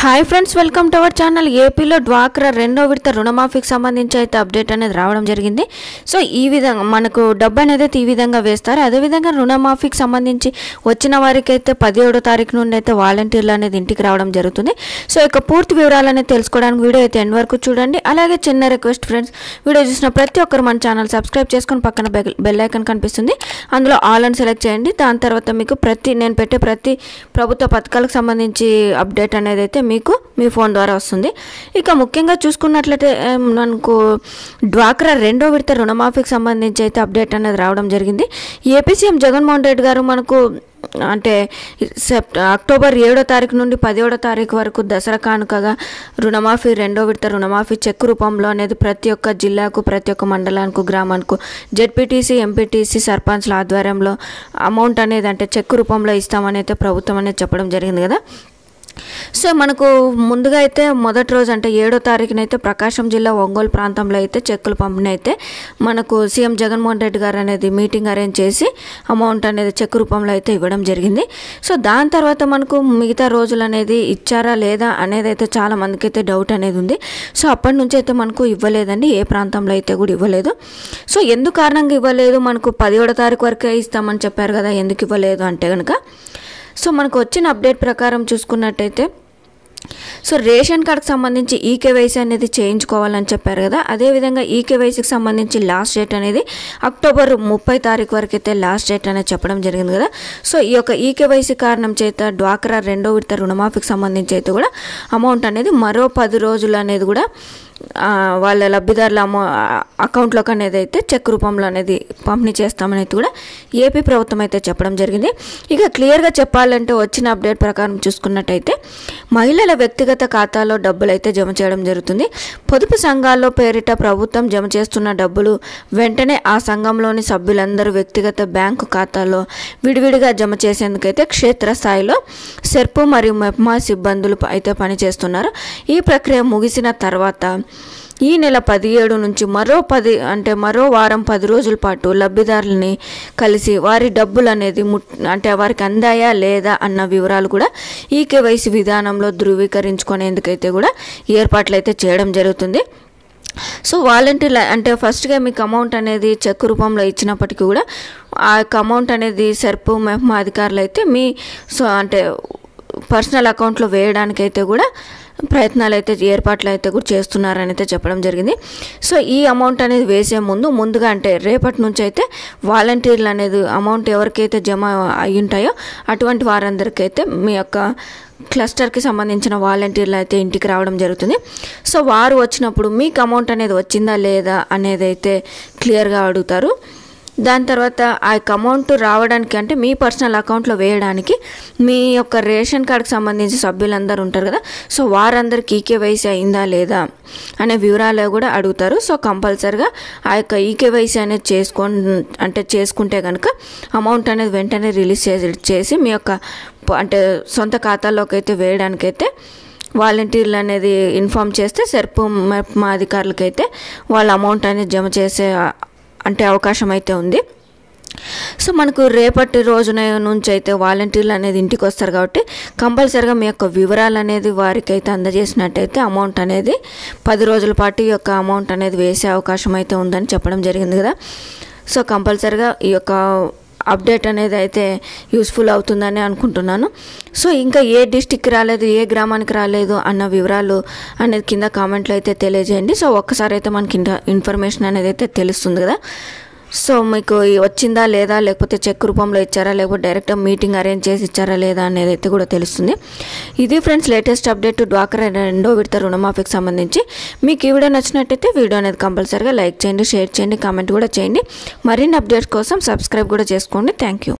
hi friends welcome to our channel ఏపీలో డ్వాక్రా రెండో విడత రుణమాఫీకి సంబంధించి అయితే అప్డేట్ అనేది రావడం జరిగింది సో ఈ విధంగా మనకు డబ్బు అనేది అయితే ఈ విధంగా వేస్తారు అదేవిధంగా రుణమాఫీకి సంబంధించి వచ్చిన వారికి అయితే పదిహేడో తారీఖు నుండి అయితే వాలంటీర్లు అనేది ఇంటికి రావడం జరుగుతుంది సో ఇక పూర్తి వివరాలు అనేది తెలుసుకోవడానికి వీడియో అయితే ఎండ్ వరకు చూడండి అలాగే చిన్న రిక్వెస్ట్ ఫ్రెండ్స్ వీడియో చూసిన ప్రతి ఒక్కరు మన ఛానల్ సబ్స్క్రైబ్ చేసుకొని పక్కన బెల్- బెల్ ఐకాన్ కనిపిస్తుంది అందులో ఆల్ అని సెలెక్ట్ చేయండి దాని తర్వాత మీకు ప్రతి నేను పెట్టే ప్రతి ప్రభుత్వ పథకాలకు సంబంధించి అప్డేట్ అనేది అయితే మీకు మీ ఫోన్ ద్వారా వస్తుంది ఇక ముఖ్యంగా చూసుకున్నట్లయితే ఏం, మనకు డ్వాక్రా రెండో విడత రుణమాఫీకి సంబంధించి అయితే అప్డేట్ అనేది రావడం జరిగింది ఏపీ సీఎం జగన్మోహన్ రెడ్డి గారు మనకు అంటే సెప్ట అక్టోబర్ ఏడో తారీఖు నుండి పదిహేడో తారీఖు వరకు దసరా కానుకగా రుణమాఫీ రెండో విడత రుణమాఫీ చెక్ రూపంలో అనేది ప్రతి ఒక్క జిల్లాకు ప్రతి ఒక్క మండలానికి గ్రామానికి జెడ్పీటీసీ ఎంపీటీసీ సర్పంచ్ల ఆధ్వర్యంలో అమౌంట్ అనేది అంటే చెక్ రూపంలో ఇస్తామని అయితే ప్రభుత్వం అనేది చెప్పడం జరిగింది కదా సో మనకు ముందుగా అయితే మొదటి రోజు అంటే ఏడో తారీఖున అయితే ప్రకాశం జిల్లా ఒంగోలు ప్రాంతంలో అయితే చెక్కులు పంపిణీ అయితే మనకు సీఎం జగన్మోహన్ రెడ్డి గారు అనేది మీటింగ్ అరేంజ్ చేసి అమౌంట్ అనేది చెక్ రూపంలో అయితే ఇవ్వడం జరిగింది సో దాని తర్వాత మనకు మిగతా రోజులు అనేది ఇచ్చారా లేదా అనేది అయితే చాలా మందికి అయితే డౌట్ అనేది ఉంది సో అప్పటి నుంచి అయితే మనకు ఇవ్వలేదండి ఏ ప్రాంతంలో అయితే కూడా ఇవ్వలేదు సో ఎందుకు కారణంగా ఇవ్వలేదు మనకు పదిహేడో తారీఖు వరకే ఇస్తామని చెప్పారు కదా ఎందుకు ఇవ్వలేదు అంటే కనుక సో మనకు వచ్చిన అప్డేట్ ప్రకారం చూసుకున్నట్టయితే సో రేషన్ కార్డ్కి సంబంధించి ఈకేవైసీ అనేది చేయించుకోవాలని చెప్పారు కదా అదేవిధంగా ఈకేవైసీకి సంబంధించి లాస్ట్ డేట్ అనేది అక్టోబర్ ముప్పై తారీఖు వరకు అయితే లాస్ట్ డేట్ అనేది చెప్పడం జరిగింది కదా సో ఈ యొక్క ఈకేవైసీ కారణం చేత డ్వాక్రా రెండో విడత రుణమాఫీకి సంబంధించి అయితే కూడా అమౌంట్ అనేది మరో పది రోజులు అనేది కూడా ఆ, వాళ్ళ లబ్ధిదారుల అమౌ అకౌంట్లోకి అనేది అయితే చెక్ రూపంలో అనేది పంపిణీ చేస్తామని అయితే కూడా ఏపీ ప్రభుత్వం అయితే చెప్పడం జరిగింది ఇక క్లియర్గా చెప్పాలంటే వచ్చిన అప్డేట్ ప్రకారం చూసుకున్నట్టయితే మహిళల వ్యక్తిగత ఖాతాలో డబ్బులు అయితే జమ చేయడం జరుగుతుంది పొదుపు సంఘాల్లో పేరిట ప్రభుత్వం జమ చేస్తున్న డబ్బులు వెంటనే ఆ సంఘంలోని సభ్యులందరూ వ్యక్తిగత బ్యాంకు ఖాతాలో విడివిడిగా జమ చేసేందుకైతే క్షేత్రస్థాయిలో సెర్పు మరియు మెప్మా సిబ్బందులు అయితే పనిచేస్తున్నారు ఈ ప్రక్రియ ముగిసిన తర్వాత ఈ నెల పదిహేడు నుంచి మరో పది అంటే మరో వారం పది రోజుల పాటు లబ్ధిదారులని కలిసి వారి డబ్బులు అనేది ముట్ అంటే వారికి అందాయా లేదా అన్న వివరాలు కూడా ఈ కేవైసీ విధానంలో ధృవీకరించుకునేందుకైతే కూడా ఏర్పాట్లు అయితే చేయడం జరుగుతుంది సో వాలంటీర్ అంటే ఫస్ట్గా మీకు అమౌంట్ అనేది చెక్ రూపంలో ఇచ్చినప్పటికీ కూడా ఆ యొక్క అమౌంట్ అనేది సెర్పు మెహ్మా అధికారులు అయితే మీ సో అంటే పర్సనల్ అకౌంట్లో వేయడానికి అయితే కూడా ప్రయత్నాలు అయితే ఏర్పాట్లు అయితే కూడా చేస్తున్నారని అయితే చెప్పడం జరిగింది సో ఈ అమౌంట్ అనేది వేసే ముందు ముందుగా అంటే రేపటి నుంచి అయితే వాలంటీర్లు అనేది అమౌంట్ ఎవరికైతే జమ అయి ఉంటాయో అటువంటి వారందరికైతే మీ యొక్క క్లస్టర్కి సంబంధించిన వాలంటీర్లు అయితే ఇంటికి రావడం జరుగుతుంది సో వారు వచ్చినప్పుడు మీకు అమౌంట్ అనేది వచ్చిందా లేదా అనేది అయితే క్లియర్గా అడుగుతారు దాని తర్వాత ఆ యొక్క అమౌంట్ రావడానికి అంటే మీ పర్సనల్ అకౌంట్లో వేయడానికి మీ యొక్క రేషన్ కార్డ్కి సంబంధించి సభ్యులందరూ ఉంటారు కదా సో వారందరికి ఈకేవైసీ అయిందా లేదా అనే వివరాలు కూడా అడుగుతారు సో కంపల్సరిగా ఆ యొక్క ఈకేవైసీ అనేది చేసుకొని అంటే చేసుకుంటే కనుక అమౌంట్ అనేది వెంటనే రిలీజ్ చేసి చేసి మీ యొక్క ప- అంటే సొంత ఖాతాలోకి అయితే వేయడానికైతే వాలంటీర్లు అనేది ఇన్ఫామ్ చేస్తే సెర్పు మా అధికారులకైతే వాళ్ళ అమౌంట్ అనేది జమ చేసే అంటే అవకాశం అయితే ఉంది సో మనకు రేపటి రోజున నుంచి అయితే వాలంటీర్లు అనేది ఇంటికి వస్తారు కాబట్టి కంపల్సరిగా మీ యొక్క వివరాలు అనేది వారికి అయితే అందజేసినట్టయితే అమౌంట్ అనేది పది రోజుల పాటు ఈ యొక్క అమౌంట్ అనేది వేసే అవకాశం అయితే ఉందని చెప్పడం జరిగింది కదా సో కంపల్సరిగా ఈ యొక్క అప్డేట్ అనేది అయితే యూస్ఫుల్ అవుతుందని అనుకుంటున్నాను సో ఇంకా ఏ డిస్టిక్కి రాలేదు ఏ గ్రామానికి రాలేదు అన్న వివరాలు అనేది కింద కామెంట్లో అయితే తెలియజేయండి సో ఒక్కసారి అయితే మనకి ఇంట- ఇన్ఫర్మేషన్ అనేది అయితే తెలుస్తుంది కదా సో మీకు ఈ వచ్చిందా లేదా లేకపోతే చెక్ రూపంలో ఇచ్చారా లేకపోతే డైరెక్ట్ మీటింగ్ అరేంజ్ చేసి ఇచ్చారా లేదా అనేది అయితే కూడా తెలుస్తుంది ఇది ఫ్రెండ్స్ లేటెస్ట్ అప్డేట్ డ్వాక్రా రెండో విడత రుణమాఫీకి సంబంధించి మీకు ఈ వీడియో నచ్చినట్టయితే వీడియో అనేది కంపల్సరీగా లైక్ చేయండి షేర్ చేయండి కామెంట్ కూడా చేయండి మరిన్ని అప్డేట్స్ కోసం సబ్స్క్రైబ్ కూడా చేసుకోండి థ్యాంక్ యూ